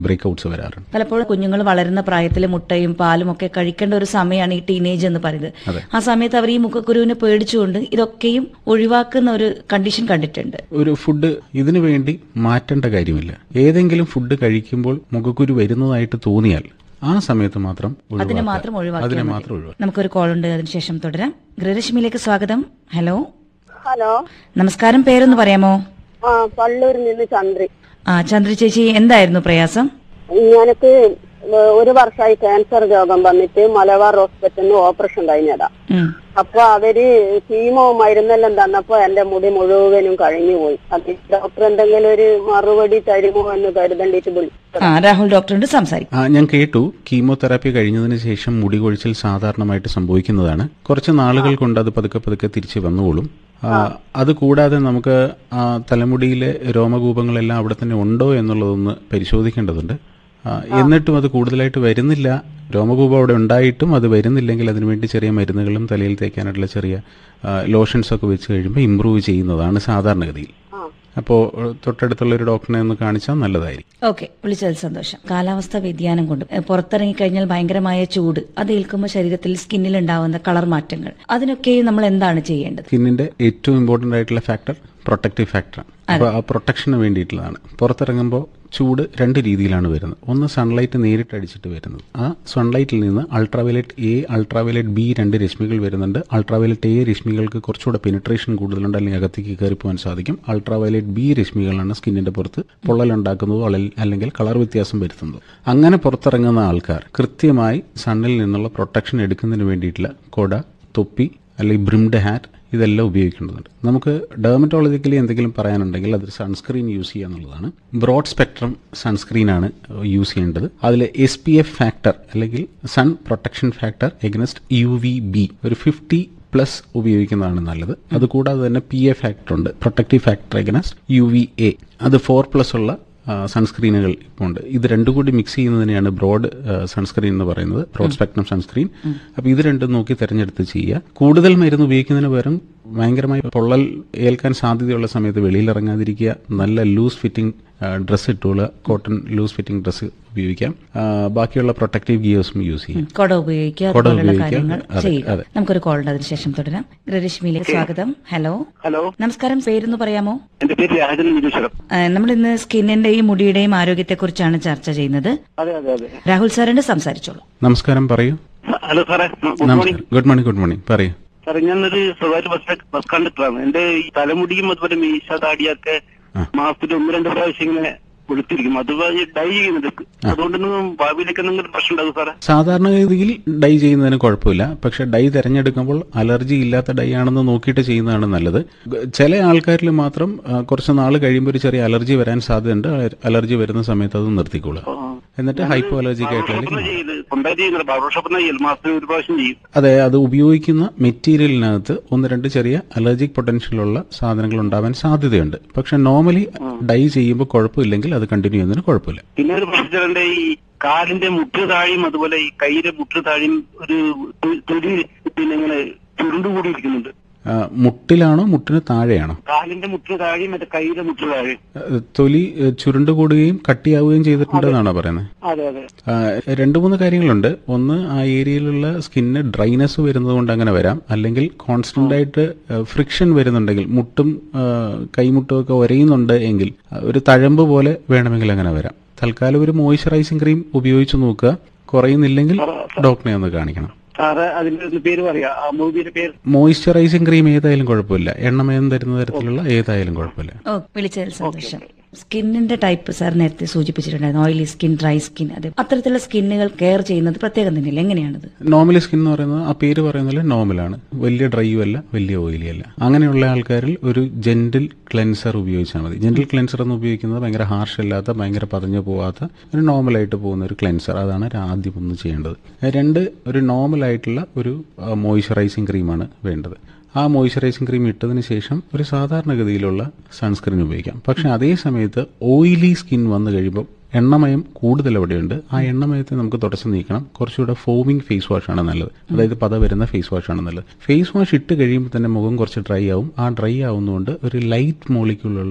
Breakouts വരാറുണ്ട് പലപ്പോഴും കുഞ്ഞുങ്ങൾ വളരുന്ന പ്രായത്തിൽ മുട്ടയും പാലും ഒക്കെ കഴിക്കേണ്ട ഒരു സമയമാണ് ഈ ടീനേജ് എന്ന് പറയുന്നത് ആ സമയത്ത് അവർ ഈ മുഖക്കുരുവിനെ പേടിച്ചുകൊണ്ട് ഇതൊക്കെയും ഒഴിവാക്കുന്ന ഒരു കണ്ടീഷൻ കണ്ടിട്ടുണ്ട് ഒരു ഫുഡ് ഇതിനു വേണ്ടി മാറ്റേണ്ട കാര്യമില്ല ഏതെങ്കിലും ഫുഡ് കഴിക്കുമ്പോൾ മുഖക്കുരു വരുന്നതായിട്ട് തോന്നിയാൽ ആ സമയത്ത് മാത്രം അതിനെ ഒഴിവാക്കുക. മാത്രം അതിനെ ഒഴിവാക്കിയാൽ മാത്രം ഒഴിവാക്കുക നമുക്കൊരു കോൾ ഉണ്ട് അതിനുശേഷം തുടരാം ഗൃഹരശ്മിയിലേക്ക് സ്വാഗതം ഹലോ ഹലോ നമസ്കാരം പേരൊന്ന് പറയാമോ ആ പള്ളൂരിൽ നിന്ന് ചന്ദ്രി ആ ചന്ദ്ര ചേച്ചി എന്തായിരുന്നു പ്രയാസം എനിക്ക് ഒരു വർഷമായി ക്യാൻസർ രോഗം വന്നിട്ട് മലബാർ ഹോസ്പിറ്റലിൽ നിന്ന് ഓപ്പറേഷൻ കഴിഞ്ഞതാ ഉം. അപ്പൊ അവര് കീമോ മരുന്നെല്ലാം തന്നപ്പോ എന്റെ മുടി മുഴുവനും കഴിഞ്ഞു പോയി അത് ഡോക്ടർ എന്തെങ്കിലും ഒരു മറുപടി തരുമോ എന്ന് കരുതണ്ടിട്ട് വിളിച്ചു ആ രാഹുൽ ഡോക്ടറോട് സംസാരിക്കും ആ ഞാൻ കേട്ടു കീമോതെറാപ്പി കഴിഞ്ഞതിന് ശേഷം മുടി കൊഴിച്ചിൽ സാധാരണമായിട്ട് സംഭവിക്കുന്നതാണ് കുറച്ച് നാളുകൾ കൊണ്ട് അത് പതുക്കെ പതുക്കെ തിരിച്ചു വന്നുകൊള്ളും ആ, അത് കൂടാതെ നമുക്ക് ആ തലമുടിയിലെ രോമകൂപങ്ങളെല്ലാം അവിടെ തന്നെ ഉണ്ടോ എന്നുള്ളതൊന്ന് പരിശോധിക്കേണ്ടതുണ്ട് ആ, എന്നിട്ടും അത് കൂടുതലായിട്ട് വരുന്നില്ല രോമകൂപം അവിടെ ഉണ്ടായിട്ടും അത് വരുന്നില്ലെങ്കിൽ അതിനുവേണ്ടി ചെറിയ മരുന്നുകളും തലയിൽ തേക്കാനായിട്ടുള്ള ചെറിയ ലോഷൻസ് ഒക്കെ വെച്ച് കഴിയുമ്പോൾ ഇമ്പ്രൂവ് ചെയ്യുന്നതാണ് സാധാരണഗതിയിൽ അപ്പോൾ തൊട്ടടുത്തുള്ള ഒരു ഡോക്ടറിനെ ഒന്ന് കാണിച്ചാൽ നല്ലതായിരിക്കും ഓക്കെ വിളിച്ചതിൽ സന്തോഷം കാലാവസ്ഥ വ്യതിയാനം കൊണ്ട് ഏ, പുറത്തിറങ്ങി കഴിഞ്ഞാൽ ഭയങ്കരമായ ചൂട് അത് ഏൽക്കുമ്പോൾ ശരീരത്തിൽ സ്കിന്നിൽ ഉണ്ടാവുന്ന കളർ മാറ്റങ്ങൾ അതിനൊക്കെ നമ്മൾ എന്താണ് ചെയ്യേണ്ടത് സ്കിന്നിന്റെ ഏറ്റവും ഇമ്പോർട്ടന്റ് ആയിട്ടുള്ള ഫാക്ടർ പ്രൊട്ടക്റ്റീവ് ഫാക്ടറാണ് അപ്പോൾ ആ പ്രൊട്ടക്ഷന് വേണ്ടിയിട്ടുള്ളതാണ് പുറത്തിറങ്ങുമ്പോൾ ചൂട് രണ്ട് രീതിയിലാണ് വരുന്നത് ഒന്ന് സൺലൈറ്റ് നേരിട്ട് അടിച്ചിട്ട് വരുന്നത് ആ സൺലൈറ്റിൽ നിന്ന് അൾട്രാവയലറ്റ് എ അൾട്രാവയലറ്റ് ബി രണ്ട് രശ്മികൾ വരുന്നുണ്ട് അൾട്രാവയലറ്റ് എ രശ്മികൾക്ക് കുറച്ചുകൂടെ പെനിട്രേഷൻ കൂടുതലുണ്ട് അല്ലെങ്കിൽ അകത്തേക്ക് കയറി പോകാൻ സാധിക്കും അൾട്രാവയലറ്റ് ബി രശ്മികളാണ് സ്കിന്നിന്റെ പുറത്ത് പൊള്ളലുണ്ടാക്കുന്നതോ അല്ലെ- അല്ലെങ്കിൽ കളർ വ്യത്യാസം വരുത്തുന്നതോ അങ്ങനെ പുറത്തിറങ്ങുന്ന ആൾക്കാർ കൃത്യമായി സണ്ണിൽ നിന്നുള്ള പ്രൊട്ടക്ഷൻ എടുക്കുന്നതിന് വേണ്ടിയിട്ടുള്ള കൊട തൊപ്പി അല്ലെങ്കിൽ ബ്രിംഡ് ഹാറ്റ് ഇതെല്ലാം ഉപയോഗിക്കേണ്ടതുണ്ട് നമുക്ക് ഡെർമറ്റോളജിക്കലി എന്തെങ്കിലും പറയാനുണ്ടെങ്കിൽ അത് സൺസ്ക്രീൻ യൂസ് ചെയ്യുക എന്നുള്ളതാണ് ബ്രോഡ് സ്പെക്ട്രം സൺസ്ക്രീനാണ് യൂസ് ചെയ്യേണ്ടത് അതിൽ എസ് പി എഫ് ഫാക്ടർ അല്ലെങ്കിൽ sun protection factor against U V B ഒരു ഫിഫ്റ്റി പ്ലസ് ഉപയോഗിക്കുന്നതാണ് നല്ലത് അതുകൂടാതെ തന്നെ പി എ ഫാക്ടർ ഉണ്ട് protective factor against U V A അത് ഫോർ പ്ലസ് ഉള്ള ആ, സൺസ്ക്രീനുകൾ ഇപ്പോൾ ഉണ്ട് ഇത് രണ്ടും കൂടി മിക്സ് ചെയ്യുന്നതിനെയാണ് ബ്രോഡ് ആ, സൺസ്ക്രീൻ എന്ന് പറയുന്നത് ബ്രോഡ് സ്പെക്ട്രം സൺസ്ക്രീൻ അപ്പൊ ഇത് രണ്ടും നോക്കി തെരഞ്ഞെടുത്ത് ചെയ്യുക കൂടുതൽ മരുന്ന് ഉപയോഗിക്കുന്നതിന് പകരം ഭയങ്കരമായി പൊള്ളൽ ഏൽക്കാൻ സാധ്യതയുള്ള സമയത്ത് വെളിയിൽ ഇറങ്ങാതിരിക്കുക നല്ല ലൂസ് ഫിറ്റിംഗ് ഡ്രസ്സ് ഇട്ടുകൊള്ളുക കോട്ടൺ ലൂസ് ഫിറ്റിംഗ് ഡ്രസ്സ് ഉപയോഗിക്കാം ആ, ബാക്കിയുള്ള പ്രൊട്ടക്റ്റീവ് ഗിയേഴ്സും യൂസ് ചെയ്യാം കൊട ഉപയോഗിക്കുക കൊട അതുപോലുള്ള ഉപയോഗിക്കുക. കാര്യങ്ങൾ അതെ, ചെയ്യുക അതെ. നമുക്കൊരു കോൾ ഉണ്ട് അതിനുശേഷം തുടരാം ഗൃഹരശ്മിയിലേക്ക് സ്വാഗതം ഹലോ ഹലോ നമസ്കാരം പേരൊന്ന് പറയാമോ എന്റെ പേര് രാജൻ നിരീശ്വരം നമ്മൾ ഇന്ന് സ്കിന്നിന്റെയും മുടിയുടെയും ആരോഗ്യത്തെക്കുറിച്ചാണ് ചർച്ച ചെയ്യുന്നത് അതെ അതെ അതെ രാഹുൽ സാറിന്റെ സംസാരിച്ചോളൂ നമസ്കാരം പറയൂ ഹലോ സാറേ ഗുഡ് മോർണിംഗ് നമസ്കാരം ഗുഡ് മോർണിംഗ് ഗുഡ് മോർണിംഗ് പറയൂ സാറേ ഞാനൊരു സ്വകാര്യ ബസ് ബസ് കണ്ടക്ടറാണ് എന്റെ ഈ തലമുടിയും അതുപോലെ മീശ താടിയൊക്കെ മാസത്തിൽ ഒന്ന് രണ്ട് പ്രാവശ്യം ഇങ്ങനെ വെളുത്തിരിക്കും അത് ഡൈ ചെയ്യുന്നുണ്ട് അതുകൊണ്ടൊന്നും ഭാവിയിലേക്ക് എന്തെങ്കിലും പ്രശ്നം ഉണ്ടാകും സാറേ സാധാരണഗതിയിൽ ഡൈ ചെയ്യുന്നതിന് കുഴപ്പമില്ല പക്ഷെ ഡൈ തിരഞ്ഞെടുക്കുമ്പോൾ അലർജി ഇല്ലാത്ത ഡൈ ആണെന്ന് നോക്കിയിട്ട് ചെയ്യുന്നതാണ് നല്ലത് ഗ- ചില ആൾക്കാരിൽ മാത്രം ആ, കുറച്ച് നാൾ കഴിയുമ്പോൾ ഒരു ചെറിയ അലർജി വരാൻ സാധ്യതയുണ്ട് അ- അലർജി വരുന്ന സമയത്ത് അത് നിർത്തിക്കോളുക എന്നിട്ട് ഹൈപ്പോ അലർജിക് ആയിട്ടുള്ള ചെയ്ത് സ്വന്തമായി ചെയ്യുന്നില്ല ബാർബർ ഷോപ്പ് ചെയ്യില്ല മാസത്തിൽ ഒരു പ്രാവശ്യം ചെയ്യും അതെ അത് ഉപയോഗിക്കുന്ന മെറ്റീരിയലിനകത്ത് ഒന്ന് രണ്ട് ചെറിയ അലർജിക് പൊട്ടൻഷ്യലുള്ള സാധനങ്ങൾ ഉണ്ടാവാൻ സാധ്യതയുണ്ട് പക്ഷെ നോർമലി ഡൈ ചെയ്യുമ്പോൾ കുഴപ്പമില്ലെങ്കിൽ അത് കണ്ടിന്യൂ ചെയ്യുന്നതിന് കുഴപ്പമില്ല പിന്നെ ഒരു പ്രശ്നം എന്റെ ഈ കാലിന്റെ മുട്ട് താഴിയും അതുപോലെ ഈ കൈയുടെ മുട്ട് താഴിയും ഒരു തൊ- തൊലി പിന്നെ ഇങ്ങനെ ചുരുണ്ടുകൂടിയിരിക്കുന്നുണ്ട് ആ, മുട്ടിലാണോ മുട്ടിന് താഴെയാണോ കാലിന്റെ മുട്ട് താഴിയും മറ്റേ കൈയുടെ മുട്ട് താഴെ ആ, തൊലി ആ, ചുരുണ്ടുകൂടുകയും കട്ടിയാവുകയും ചെയ്തിട്ടുണ്ടെന്നാണോ പറയുന്നത് അതെ അതെ ആ, രണ്ട് മൂന്ന് കാര്യങ്ങളുണ്ട് ഒന്ന് ആ ഏരിയയിലുള്ള സ്കിന്നിന് ഡ്രൈനെസ് വരുന്നത് കൊണ്ട് അങ്ങനെ വരാം അല്ലെങ്കിൽ കോൺസ്റ്റന്റ് ആയിട്ട് ഫ്രിക്ഷൻ വരുന്നുണ്ടെങ്കിൽ മുട്ടും ആ, കൈമുട്ടും ഒക്കെ ഒരയുന്നുണ്ട് എങ്കിൽ ആ, ഒരു തഴമ്പ് പോലെ വേണമെങ്കിൽ അങ്ങനെ വരാം തൽക്കാലം ഒരു മോയ്സ്ചറൈസിങ് ക്രീം ഉപയോഗിച്ച് നോക്കുക കുറയുന്നില്ലെങ്കിൽ ഡോക്ടറെ ഒന്ന് കാണിക്കണം സാറ് അതിന്റെ ഒരു പേര് പറയാ ആ മൂവിയുടെ പേര് മോയ്സ്ചറൈസിങ് ക്രീം ഏതായാലും കുഴപ്പമില്ല എണ്ണമയം തരുന്ന തരത്തിലുള്ള ഏതായാലും കുഴപ്പമില്ല ഓ വിളിച്ചതിൽ സന്തോഷം സ്കിന്നിന്റെ ടൈപ്പ് സാർ നേരത്തെ സൂചിപ്പിച്ചിട്ടുണ്ടായിരുന്നു ഓയിലി സ്കിൻ ഡ്രൈ സ്കിൻ അത് അത്തരത്തിലുള്ള സ്കിന്നുകൾ കെയർ ചെയ്യുന്നത് പ്രത്യേകം തന്നെയില്ല എങ്ങനെയാണത് നോർമലി സ്കിൻ എന്ന് പറയുന്നത് ആ പേര് പറയുന്നത് നോർമലാണ് വലിയ ഡ്രൈയും അല്ല വലിയ ഓയിലി അല്ല അങ്ങനെയുള്ള ആൾക്കാരിൽ ഒരു ജെന്റിൽ ക്ലെൻസർ ഉപയോഗിച്ചാൽ മതി ജെന്റിൽ ക്ലെൻസർ എന്ന് ഉപയോഗിക്കുന്നത് ഭയങ്കര ഹാർഷ് അല്ലാത്ത ഭയങ്കര പതഞ്ഞു പോവാത്ത ഒരു നോർമലായിട്ട് പോകുന്ന ഒരു ക്ലെൻസർ അതാണ് ഒരു ആദ്യം ഒന്ന് ചെയ്യേണ്ടത് രണ്ട് ഒരു നോർമൽ ആയിട്ടുള്ള ഒരു മോയ്സ്ചറൈസിങ് ക്രീമാണ് വേണ്ടത് ആ മോയ്സ്ചറൈസിങ് ക്രീം ഇട്ടതിന് ശേഷം ഒരു സാധാരണഗതിയിലുള്ള സൺസ്ക്രീൻ ഉപയോഗിക്കാം പക്ഷെ അതേ സമയത്ത് ഓയിലി സ്കിൻ വന്നു കഴിയുമ്പോൾ എണ്ണമയം കൂടുതൽ അവിടെയുണ്ട് ആ എണ്ണമയത്തെ നമുക്ക് തുടച്ചു നീക്കണം കുറച്ചുകൂടെ ഫോമിംഗ് ഫേസ് വാഷ് ആണ് നല്ലത് അതായത് പത വരുന്ന ഫേസ് വാഷ് ആണ് നല്ലത് ഫേസ് വാഷ് ഇട്ട് കഴിയുമ്പോൾ തന്നെ മുഖം കുറച്ച് ഡ്രൈ ആവും ആ ഡ്രൈ ആവുന്നതുകൊണ്ട് ഒരു ലൈറ്റ് മോളിക്യൂളുള്ള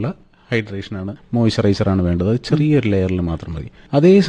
ഹൈഡ്രേഷൻ ആണ് മോയ്സ്ചറൈസർ ആണ് വേണ്ടത് അത് ചെറിയൊരു ലെയറിൽ മാത്രം മതി അതേ